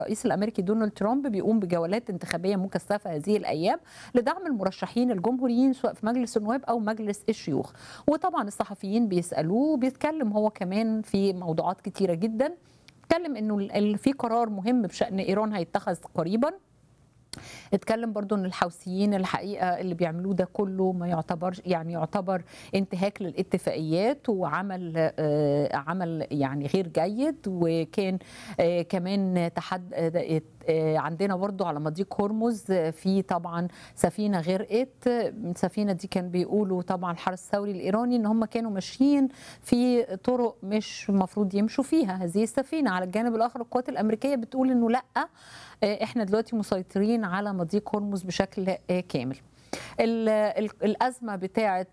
الرئيس الامريكي دونالد ترامب بيقوم بجولات انتخابيه مكثفه هذه الايام لدعم المرشحين الجمهوريين سواء في مجلس النواب او مجلس الشيوخ وطبعا الصحفيين بيسالوه بيتكلم هو كمان في موضوعات كتيره جدا اتكلم انه في قرار مهم بشان ايران هيتخذ قريبا اتكلم برضو ان الحوثيين الحقيقه اللي بيعملوه ده كله ما يعتبرش يعني يعتبر انتهاك للاتفاقيات وعمل آه عمل يعني غير جيد وكان آه كمان تحد آه عندنا برضو على مضيق هرمز في طبعا سفينه غرقت السفينه دي كان بيقولوا طبعا الحرس الثوري الايراني ان هم كانوا ماشيين في طرق مش المفروض يمشوا فيها هذه السفينه على الجانب الاخر القوات الامريكيه بتقول انه لا احنا دلوقتي مسيطرين على مضيق هرمز بشكل كامل الأزمة بتاعة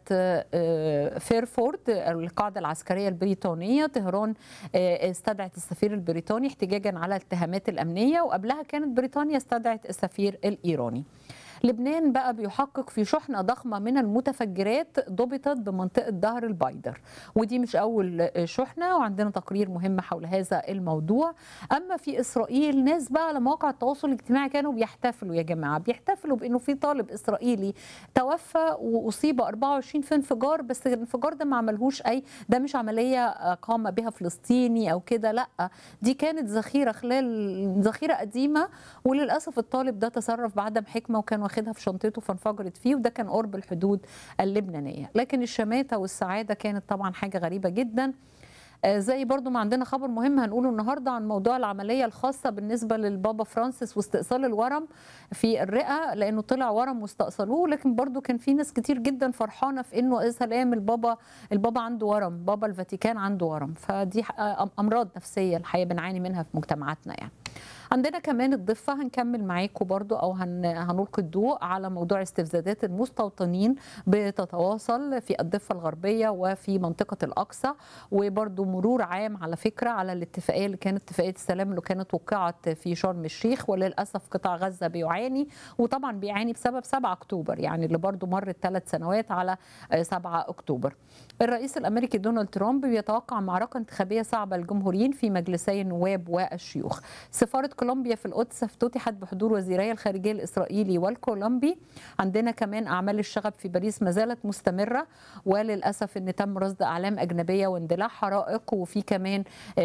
فيرفورد القاعدة العسكرية البريطانية طهران استدعت السفير البريطاني احتجاجا على الاتهامات الأمنية وقبلها كانت بريطانيا استدعت السفير الإيراني لبنان بقى بيحقق في شحنة ضخمة من المتفجرات ضبطت بمنطقة ظهر البيدر ودي مش أول شحنة وعندنا تقرير مهم حول هذا الموضوع أما في إسرائيل ناس بقى على مواقع التواصل الاجتماعي كانوا بيحتفلوا يا جماعة بيحتفلوا بأنه في طالب إسرائيلي توفى وأصيب 24 في انفجار بس الانفجار ده ما عملهوش أي ده مش عملية قام بها فلسطيني أو كده لا دي كانت ذخيرة خلال ذخيرة قديمة وللأسف الطالب ده تصرف بعدم حكمة وكان واخدها في شنطته فانفجرت فيه وده كان قرب الحدود اللبنانيه لكن الشماته والسعاده كانت طبعا حاجه غريبه جدا زي برضو ما عندنا خبر مهم هنقوله النهارده عن موضوع العمليه الخاصه بالنسبه للبابا فرانسيس واستئصال الورم في الرئه لانه طلع ورم واستأصلوه لكن برضو كان في ناس كتير جدا فرحانه في انه يا سلام البابا البابا عنده ورم بابا الفاتيكان عنده ورم فدي امراض نفسيه الحقيقه بنعاني منها في مجتمعاتنا يعني عندنا كمان الضفة هنكمل معاكم برضو أو هن هنلقي الضوء على موضوع استفزازات المستوطنين بتتواصل في الضفة الغربية وفي منطقة الأقصى وبرضو مرور عام على فكرة على الاتفاقية اللي كانت اتفاقية السلام اللي كانت وقعت في شرم الشيخ وللأسف قطاع غزة بيعاني وطبعا بيعاني بسبب 7 أكتوبر يعني اللي برضو مرت ثلاث سنوات على 7 أكتوبر الرئيس الأمريكي دونالد ترامب بيتوقع معركة انتخابية صعبة للجمهوريين في مجلسي النواب والشيوخ سفارة كولومبيا في القدس افتتحت بحضور وزيري الخارجيه الاسرائيلي والكولومبي عندنا كمان اعمال الشغب في باريس ما زالت مستمره وللاسف ان تم رصد اعلام اجنبيه واندلاع حرائق وفي كمان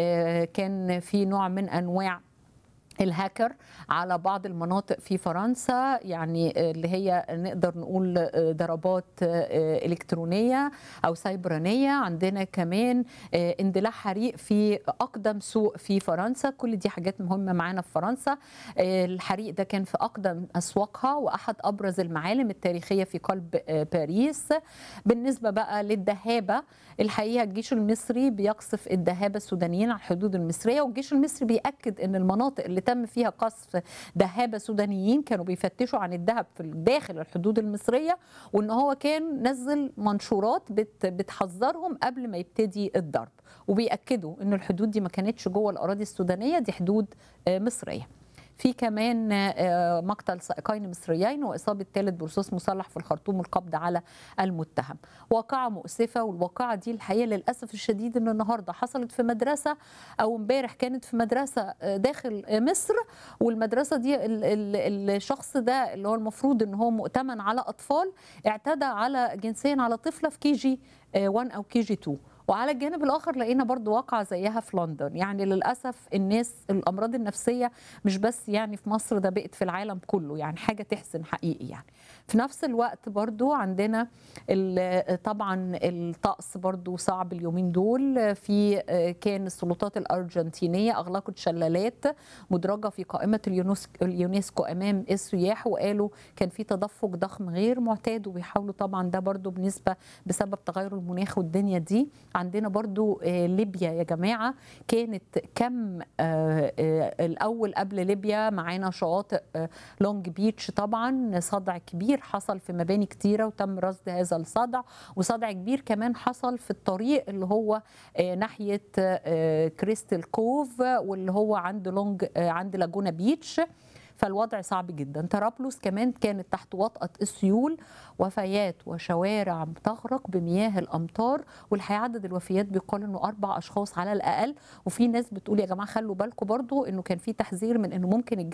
كان في نوع من انواع الهاكر على بعض المناطق في فرنسا يعني اللي هي نقدر نقول ضربات الكترونيه او سيبرانيه عندنا كمان اندلاع حريق في اقدم سوق في فرنسا كل دي حاجات مهمه معانا في فرنسا الحريق ده كان في اقدم اسواقها واحد ابرز المعالم التاريخيه في قلب باريس بالنسبه بقى للدهابه الحقيقه الجيش المصري بيقصف الدهابه السودانيين على الحدود المصريه والجيش المصري بياكد ان المناطق اللي تم فيها قصف دهابه سودانيين كانوا بيفتشوا عن الذهب في داخل الحدود المصريه وان هو كان نزل منشورات بت بتحذرهم قبل ما يبتدي الضرب وبياكدوا ان الحدود دي ما كانتش جوه الاراضي السودانيه دي حدود مصريه في كمان مقتل سائقين مصريين واصابه ثالث برصاص مسلح في الخرطوم والقبض على المتهم واقعه مؤسفه والواقعه دي الحقيقه للاسف الشديد ان النهارده حصلت في مدرسه او امبارح كانت في مدرسه داخل مصر والمدرسه دي الشخص ده اللي هو المفروض ان هو مؤتمن على اطفال اعتدى على جنسيا على طفله في كي جي 1 او كي جي 2 وعلى الجانب الاخر لقينا برضو واقعه زيها في لندن يعني للاسف الناس الامراض النفسيه مش بس يعني في مصر ده بقت في العالم كله يعني حاجه تحزن حقيقي يعني في نفس الوقت برضو عندنا طبعا الطقس برضو صعب اليومين دول في كان السلطات الارجنتينيه اغلقت شلالات مدرجه في قائمه اليونسكو امام السياح وقالوا كان في تدفق ضخم غير معتاد وبيحاولوا طبعا ده برضو بنسبه بسبب تغير المناخ والدنيا دي عندنا برضو ليبيا يا جماعة كانت كم الأول قبل ليبيا معانا شواطئ لونج بيتش طبعا صدع كبير حصل في مباني كتيرة وتم رصد هذا الصدع وصدع كبير كمان حصل في الطريق اللي هو ناحية كريستال كوف واللي هو عند لونج عند لاجونا بيتش فالوضع صعب جدا طرابلس كمان كانت تحت وطأة السيول وفيات وشوارع تغرق بمياه الامطار والحقيقه عدد الوفيات بيقال انه اربع اشخاص على الاقل وفي ناس بتقول يا جماعه خلوا بالكم برضو انه كان في تحذير من انه ممكن